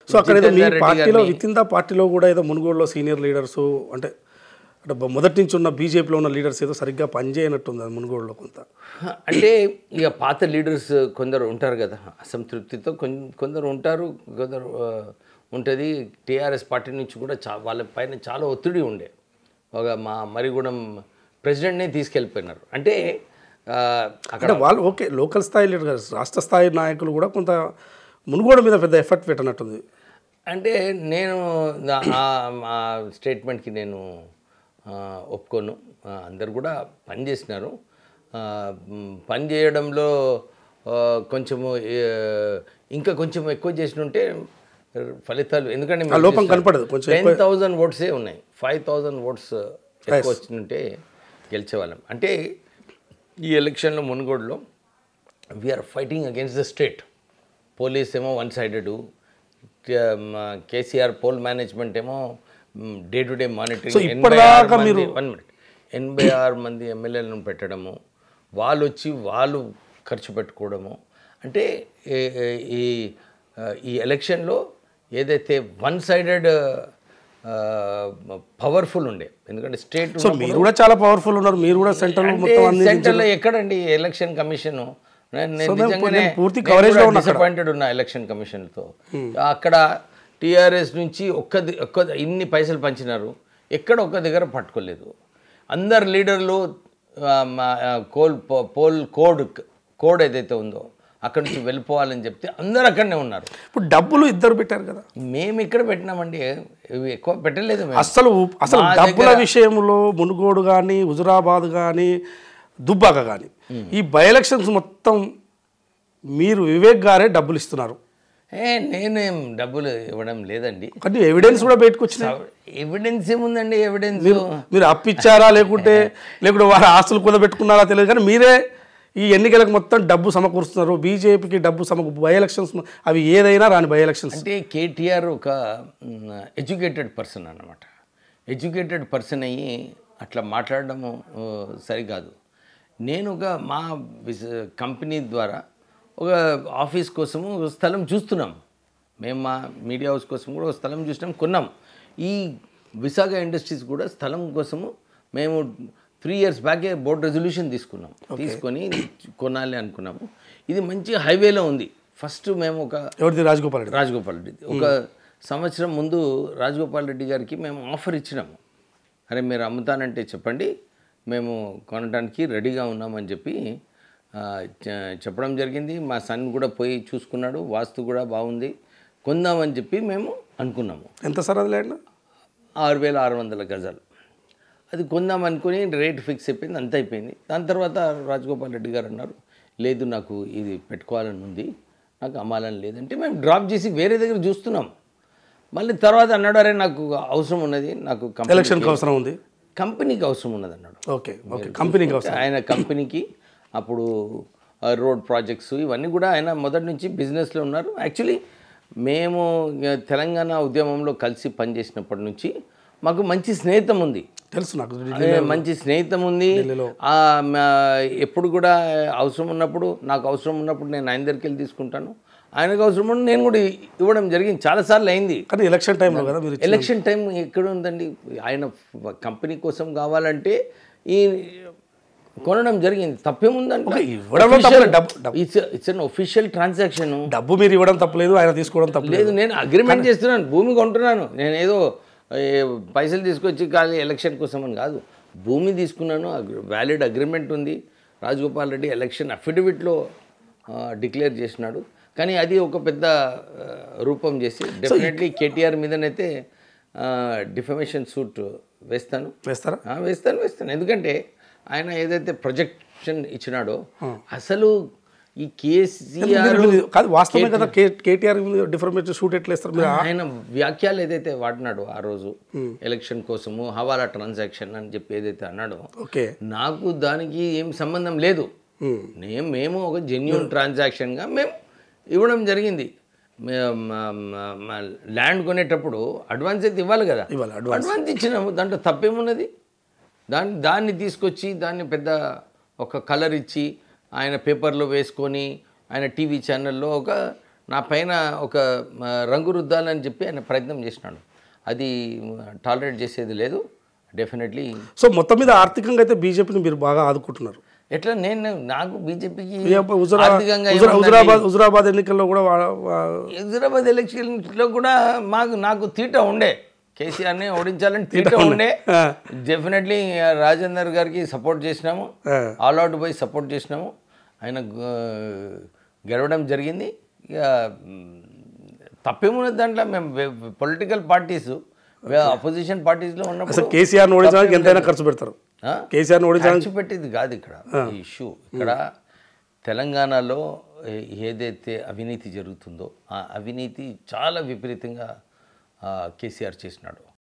So అక్కడ ఏదో మీ జితేందర్ రెడ్డి పార్టీలో గారిని- విత్ ఇన్ ద పార్టీలో కూడా ఏదో మునుగోడులో సీనియర్ లీడర్స్ అంటే అంటే బ- మొదటి నుంచి ఉన్న బీజేపీలో ఉన్న లీడర్స్ ఏదో సరిగ్గా పనిచేయనట్టుంది అది మునుగోడులో కొంత అంటే ఇక పాత లీడర్స్ కొందరు ఉంటారు కదా అసంతృప్తితో కొన్- కొందరు ఉంటారు కొందరు ఉంటుంది టీఆర్ఎస్ పార్టీ నుంచి కూడా చా వాళ్ళ పైన చాలా ఒత్తిడి ఉండే ఒక మా మరిగూడెం ప్రెసిడెంట్నే తీసుకెళ్ళిపోయినారు అంటే ఆ, అక్కడ అంటే వాళ్ళు ఓకే లోకల్ స్థాయి లీడర్ రాష్ట్ర స్థాయి నాయకులు కూడా కొంత మునుగోడు మీద పెద్ద ఎఫర్ట్ పెట్టనట్టుంది అంటే నేను దా- ఆ- ఆ స్టేట్మెంట్కి నేను ఆ, ఒప్పుకోను ఆ, అందరు కూడా పని చేసినారు ఆ, మ్, పని చేయడంలో ఆ, కొంచెము ఏ, ఇంకా కొంచెం ఎక్కువ చేసిన ఉంటే ఫలితాలు ఎందుకంటే ఆ లోపం కనపడదు కొంచెం టెన్ థౌజండ్ ఓట్సే ఉన్నాయి ఫైవ్ థౌజండ్ ఓట్స్ ఎక్కువ వచ్చింటే గెలిచేవాళ్ళం అంటే ఈ ఎలక్షన్లో మునుగోడులో we're fighting against the state police ఏమో one sided KCR poll management ఏమో day to day So, monitoring ఇప్పటిదాకా మీరు- వన్ మినిట్ ఎనభై ఆరు మంది ఎమ్మెల్యేలను పెట్టడము వాళ్ళు వచ్చి వాళ్ళు ఖర్చు పెట్టుకోవడము అంటే ఏ- ఏ- ఈ ఆ, ఈ ఎలక్షన్లో ఏదైతే వన్ సైడెడ్ పవర్ఫుల్ ఉండే ఎందుకంటే స్టేట్ సో మీరు కూడా చాలా పవర్ఫుల్ ఉన్నారు మీరు కూడా సెంట్రల్ మొత్తం అన్ని సెంటర్లో ఎక్కడండి ఎలక్షన్ కమిషన్ నేను పూర్తి coverage లో ఉన్నా అక్కడ. డిసప్పాయింటెడ్ ఉన్నా ఎలక్షన్ కమిషన్తో అక్కడ టీఆర్ఎస్ నుంచి ఒక్క ది- ఒక్క ఇన్ని పైసలు పంచినారు ఎక్కడ ఒక్క దగ్గర పట్టుకోలేదు అందరు లీడర్లు ఆ, మా, ఆ, కోల్ పో- పోల్ కోడ్ కోడ్ ఏదైతే ఉందో అక్కడి నుంచి వెళ్ళిపోవాలని చెప్తే అందరు అక్కడనే ఉన్నారు ఇప్పుడు డబ్బులు ఇద్దరు పెట్టారు కదా మేము ఇక్కడ పెట్టినామండి ఇవి ఎక్కువ పెట్టలేదు మేము అసలు అసలు మా డబ్బుల విషయంలో మునుగోడు కానీ హుజురాబాద్ కానీ దుబ్బాక కానీ ఈ బై ఎలక్షన్స్ మొత్తం మీరు వివేక్ గారే డబ్బులు ఇస్తున్నారు ఏ నేనేం డబ్బులు ఇవ్వడం లేదండి కానీ ఎవిడెన్స్ కూడా బయటకు వచ్చినాయి ఎవిడెన్స్ ఏముందండి ఎవిడెన్స్ మీరు అప్పిచ్చారా లేకుంటే లేకుంటే వారి ఆస్తులు కుదబెట్టుకున్నారా తెలియదు కానీ మీరే ఈ ఎన్నికలకు మొత్తం డబ్బు సమకూరుస్తున్నారు బీజేపీకి డబ్బు సమకూ బై ఎలక్షన్స్ అవి ఏదైనా రాని బై ఎలక్షన్స్ అంటే కేటీఆర్ ఒక ఎడ్యుకేటెడ్ పర్సన్ అన్నమాట ఎడ్యుకేటెడ్ పర్సన్ అయ్యి అట్లా మాట్లాడడము ఆ, సరికాదు నేను ఒక మా విస్- కంపెనీ ద్వారా ఒక ఆఫీస్ కోసము ఒక స్థలం చూస్తున్నాం మేము మా మీడియా హౌస్ కోసం కూడా ఒక స్థలం చూసినాం కొన్నాం ఈ విశాఖ ఇండస్ట్రీస్ కూడా స్థలం కోసము మేము త్రీ ఇయర్స్ బ్యాకే బోర్డ్ రెజల్యూషన్ తీసుకున్నాం తీసుకొని కొనాలి అనుకున్నాము ఇది మంచి హైవేలో ఉంది ఫస్ట్ మేము ఒక ఎవరిది రాజగోపాల్ రెడ్డి రాజగోపాల్ రెడ్డి ఒక సంవత్సరం ముందు రాజగోపాల్ రెడ్డి గారికి మేము ఆఫర్ ఇచ్చినాము అరే మీరు అమ్ముతానంటే చెప్పండి మేము కొనడానికి రెడీగా ఉన్నామని చెప్పి ఆ, చె- చెప్పడం జరిగింది మా సన్ కూడా పోయి చూసుకున్నాడు వాస్తు కూడా బాగుంది కొందామని చెప్పి మేము అనుకున్నాము ఎంత సార్ అది ల్యాండ్ ఆరు వేల ఆరు వందల గజాలు అది కొందాం అనుకుని రేట్ ఫిక్స్ అయిపోయింది అంత అయిపోయింది దాని తర్వాత రాజగోపాల్ రెడ్డి గారు అన్నారు లేదు నాకు ఇది పెట్టుకోవాలని ఉంది నాకు అమ్మాలని లేదంటే మేము డ్రాప్ చేసి వేరే దగ్గర చూస్తున్నాం మళ్ళీ తర్వాత అన్నాడు అరే నాకు అవసరం ఉన్నది నాకు కంపెనీ ఎలక్షన్కి అవసరం ఉంది కంపెనీకి అవసరం ఉన్నది అన్నాడు ఓకే ఓకే కంపెనీకి అవసరం ఆయన కంపెనీకి అప్పుడు ఆ, రోడ్ ప్రాజెక్ట్స్ ఇవన్నీ కూడా ఆయన మొదటి నుంచి బిజినెస్లో ఉన్నారు యాక్చువల్లీ మేము ఇక తెలంగాణ ఉద్యమంలో కలిసి పనిచేసినప్పటి నుంచి మాకు మంచి స్నేహితం ఉంది తెలుసు నాకు అదే మంచి స్నేహితం ఉంది ఆ, మా- ఎప్పుడు కూడా అవసరం ఉన్నప్పుడు నాకు అవసరం ఉన్నప్పుడు నేను ఆయన దగ్గరికి వెళ్ళి తీసుకుంటాను ఆయనకు అవసరం ఉన్నప్పుడు నేను కూడా ఇవ్వడం జరిగింది చాలాసార్లు అయింది కానీ ఎలక్షన్ టైంలో కదా మీరు ఇచ్చిన- ఎలక్షన్ టైం ఎక్కడ ఉందండి ఆయన కంపెనీ కోసం కావాలంటే ఈ కొనడం జరిగింది తప్పేముందండి ఓకే, ఇవ్వడంలో తప్పలేదు. డబ్బు డబ్బు it's it's unofficial transaction డబ్బు మీరు ఇవ్వడం తప్పలేదు ఆయన తీసుకోవడం తప్పలేదు లేదు నేను అగ్రిమెంట్ చేస్తున్నాను భూమి కొంటున్నాను నేను ఏదో ఏ, పైసలు తీసుకొచ్చి ఖాళీ ఎలక్షన్ కోసం అని కాదు భూమి తీసుకున్నాను వ్యాలిడ్ అగ్రిమెంట్ ఉంది రాజగోపాల్ రెడ్డి ఎలక్షన్ అఫిడవిట్లో డిక్లేర్ చేసినాడు కానీ అది ఒక పెద్ద ఆ, రూపం చేసి డెఫినెట్లీ కేటీఆర్ మీదనైతే డిఫమేషన్ సూట్ వేస్తాను వేస్తారా ఆ, వేస్తాను వేస్తాను ఎందుకంటే ఆయన ఏదైతే ప్రొజెక్షన్ ఇచ్చినాడో అసలు ఈ కేసీఆర్ మీరు- కాదు వాస్తవమే కదా కే కేటీఆర్ డిఫర్మేషన్ షూట్ ఎట్లా వేస్తారు మీరు ఆయన వ్యాఖ్యలు ఏదైతే వాడినాడో ఆ రోజు ఎలక్షన్ కోసము హవాలా ట్రాన్సాక్షన్ అని చెప్పి ఏదైతే అన్నాడో ఓకే నాకు దానికి ఏం సంబంధం లేదు నేను మేము ఒక జెన్యున్ ట్రాన్సాక్షన్గా మేము ఇవ్వడం జరిగింది ల్యాండ్ కొనేటప్పుడు అడ్వాన్స్ అయితే ఇవ్వాలి కదా ఇవ్వాలి, అడ్వాన్స్ ఇచ్చినాము దాంట్లో తప్పేమున్నది దాన్ని దాన్ని తీసుకొచ్చి దాన్ని పెద్ద ఒక కలర్ ఇచ్చి ఆయన పేపర్లో వేసుకొని ఆయన టీవీ ఛానల్లో ఒక నా పైన ఒక ఆ, రంగు రుద్దాలని చెప్పి ఆయన ప్రయత్నం చేసినాడు అది టాలరేట్ చేసేది లేదు డెఫినెట్లీ సో మొత్తం మీద ఆర్థికంగా అయితే బీజేపీని మీరు బాగా ఆదుకుంటున్నారు ఎట్లా నేను నాకు బీజేపీకి ఈ అబ్బా హుజురా- ఆర్థికంగా హుజురా- ఏముందండి? హుజురాబాద్ హుజురాబాద్ ఎన్నికల్లో కూడా వా- వా- హైదరాబాద్ ఎలక్షన్లో కూడా మాకు నాకు తీట ఉండే కేసీఆర్ని ఓడించాలని తీట ఉండే ఆ. డెఫినెట్లీ రాజేందర్ గారికి సపోర్ట్ చేసినాము ఆ. ఆల్ అవుట్ పోయి సపోర్ట్ చేసినాము ఆయన గ- గెలవడం జరిగింది ఇక మ్, తప్పేమున్నది దాంట్లో మేము పొలిటికల్ పార్టీస్ అపోజిషన్ పార్టీస్లో ఉన్నప్పుడు అసలు కేసీఆర్ని ఓడించడానికి ఎంతైనా ఖర్చు పెడతారు ఆ? కేసీఆర్ని ఓడించడానికి ఖర్చు పెట్టేది కాదు ఇక్కడ ఈ ఇష్యూ ఇక్కడ తెలంగాణలో ఏ- ఏదైతే అవినీతి జరుగుతుందో ఆ అవినీతి చాలా విపరీతంగా ఆ, కేసీఆర్ చేసినాడు